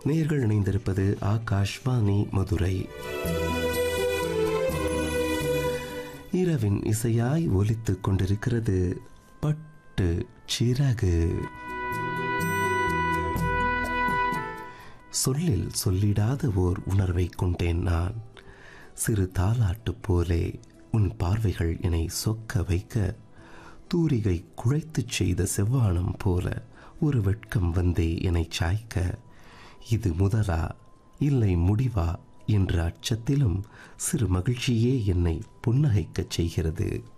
நேர்கள் இணைந்திருப்பது ஆகாஷ்வாணி மதுரை இரவின் இசையாய் ஒலித்துக் கொண்டிருக்கிறது பட்டு சிறகு சொல்லில் சொல்லிடாத ஓர் உணர்வை கொண்டேன் நான் சிறு தாலாட்டு போலே உன் பார்வைகள் என்னை சொக்க வைக்க தூரிகை குழைத்துச் செய்த செவ்வானம் போல ஒரு வெட்கம் வந்தே என்னை சாய்க்க இது முதலா இல்லை முடிவா என்ற அச்சத்திலும் சிறு மகிழ்ச்சியே என்னை புன்னகைக்கச் செய்கிறது